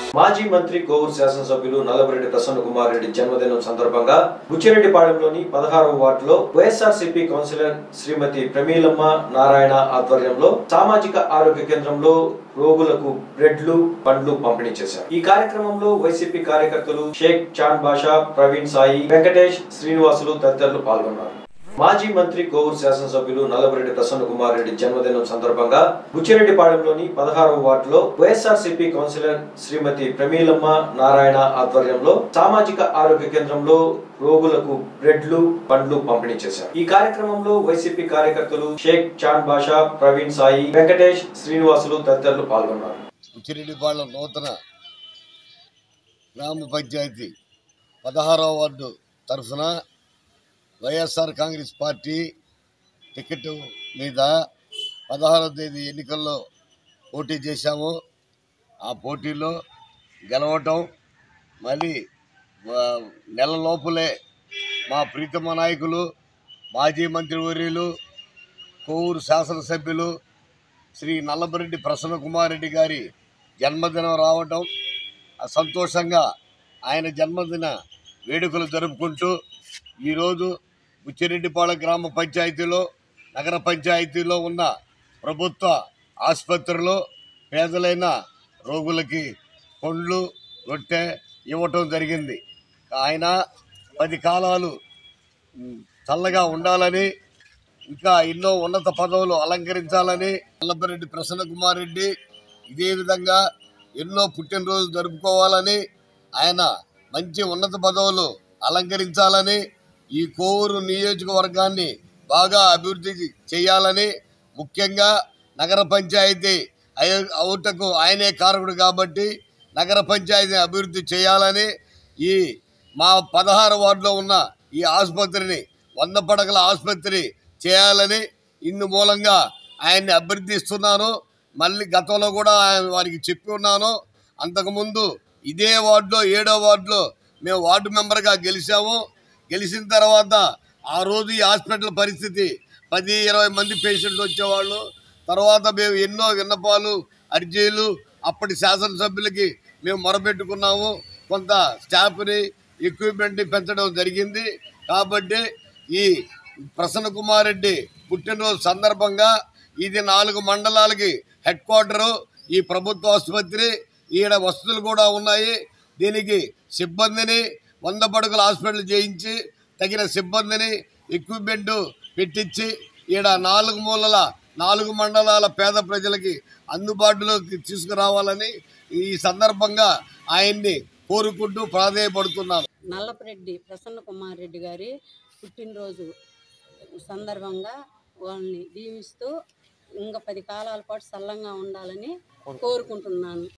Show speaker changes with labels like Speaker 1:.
Speaker 1: మాజీ మంత్రి కోవూరు శాసనసభ్యులు నల్లబరెడ్డి ప్రసన్న కుమార్ రెడ్డి జన్మదినం సందర్భంగా బుచ్చిరెడ్డిపాళెంలోని పదహారవ వార్డులో వైఎస్ఆర్సీపీ కౌన్సిలర్ శ్రీమతి ప్రమీలమ్మ నారాయణ ఆధ్వర్యంలో సామాజిక ఆరోగ్య కేంద్రంలో రోగులకు బ్రెడ్లు పండ్లు పంపిణీ చేశారు ఈ కార్యక్రమంలో వైసీపీ కార్యకర్తలు షేక్ చాన్ బాషా ప్రవీణ్ సాయి వెంకటేష్ శ్రీనివాసులు తదితరులు పాల్గొన్నారు మాజీ మంత్రి కోవూరు శాసనసభ్యులు నల్లబరెడ్డి ప్రసన్న కుమార్ రెడ్డి జన్మదినం సందర్భంగా బుచ్చిరెడ్డిపాళెంలోని పదహారవ వార్డులో వైఎస్ఆర్సీపీ కౌన్సిలర్ శ్రీమతి ప్రమీలమ్మ నారాయణ ఆధ్వర్యంలో సామాజిక ఆరోగ్య కేంద్రంలో రోగులకు బ్రెడ్లు పండ్లు పంపిణీ చేశారు ఈ కార్యక్రమంలో వైసీపీ కార్యకర్తలు షేక్ చాన్ బాషా ప్రవీణ్ సాయి వెంకటేష్ శ్రీనివాసులు తదితరులు పాల్గొన్నారు
Speaker 2: ఉచ్చిరెడ్డిపాళెం నూతన గ్రామ పంచాయతీ పదహారవ వార్డు తరఫున వైఎస్ఆర్ కాంగ్రెస్ పార్టీ టికెట్ మీద పదహారవ తేదీ ఎన్నికల్లో పోటీ చేశాము ఆ పోటీలో గెలవటం మళ్ళీ ఆ, నెల లోపలే మా ప్రీతమ నాయకులు మాజీ మంత్రివర్యులు కోవూరు శాసనసభ్యులు శ్రీ నల్లబరెడ్డి ప్రసన్న కుమార్ రెడ్డి గారి జన్మదినం రావటం ఆ సంతోషంగా ఆయన జన్మదిన వేడుకలు జరుపుకుంటూ ఈరోజు బుచ్చిరెడ్డిపాళెం గ్రామ పంచాయతీలో నగర పంచాయతీలో ఉన్న ప్రభుత్వ ఆసుపత్రిలో పేదలైన రోగులకి పండ్లు రొట్టె ఇవ్వటం జరిగింది ఆయన పది కాలాలు ఉమ్, చల్లగా ఉండాలని ఇంకా ఎన్నో ఉన్నత పదవులు అలంకరించాలని నల్లబరెడ్డి ప్రసన్న కుమార్ రెడ్డి ఇదే విధంగా ఎన్నో పుట్టినరోజులు జరుపుకోవాలని ఆయన మంచి ఉన్నత పదవులు అలంకరించాలని ఈ కోవూరు నియోజకవర్గాన్ని బాగా అభివృద్ధి చేయాలని ముఖ్యంగా నగర పంచాయతీ అయ- అవుటకు ఆయనే కారకుడు కాబట్టి నగర పంచాయతీ అభివృద్ధి చేయాలని ఈ మా పదహారు వార్డులో ఉన్న ఈ ఆసుపత్రిని వంద పడకల ఆసుపత్రి చేయాలని ఇందు మూలంగా ఆయన్ని అభ్యర్థిస్తున్నాను మళ్ళీ గతంలో కూడా ఆయన వారికి చెప్పి ఉన్నాను అంతకుముందు ఇదే వార్డులో ఏడో వార్డులో మేము వార్డు మెంబర్గా గెలిచాము గెలిచిన తర్వాత ఆ రోజు ఈ హాస్పిటల్ పరిస్థితి పది ఇరవై మంది పేషెంట్లు వచ్చేవాళ్ళు తర్వాత మేము ఎన్నో విన్నపాలు అర్జీలు అప్పటి శాసనసభ్యులకి మేము మొరపెట్టుకున్నాము కొంత స్టాఫ్ని ఎక్విప్మెంట్ని పెంచడం జరిగింది కాబట్టి ఈ ప్రసన్న కుమార్ రెడ్డి పుట్టినరోజు సందర్భంగా ఇది నాలుగు మండలాలకి హెడ్ క్వార్టరు ఈ ప్రభుత్వ ఆసుపత్రి ఈడ వసతులు కూడా ఉన్నాయి దీనికి సిబ్బందిని వంద పడుగుల హాస్పిటల్ చేయించి తగిన సిబ్బందిని ఎక్విప్మెంట్ పెట్టించి ఈడ నాలుగు మూలల నాలుగు మండలాల పేద ప్రజలకి అందుబాటులోకి తీసుకురావాలని ఈ సందర్భంగా ఆయన్ని కోరుకుంటూ ప్రాధేయపడుతున్నాను
Speaker 3: నల్లపరెడ్డి ప్రసన్న కుమార్ రెడ్డి గారి పుట్టినరోజు సందర్భంగా వాళ్ళని దీవిస్తూ ఇంకా పది కాలాల పాటు సల్లంగా ఉండాలని కోరుకుంటున్నాను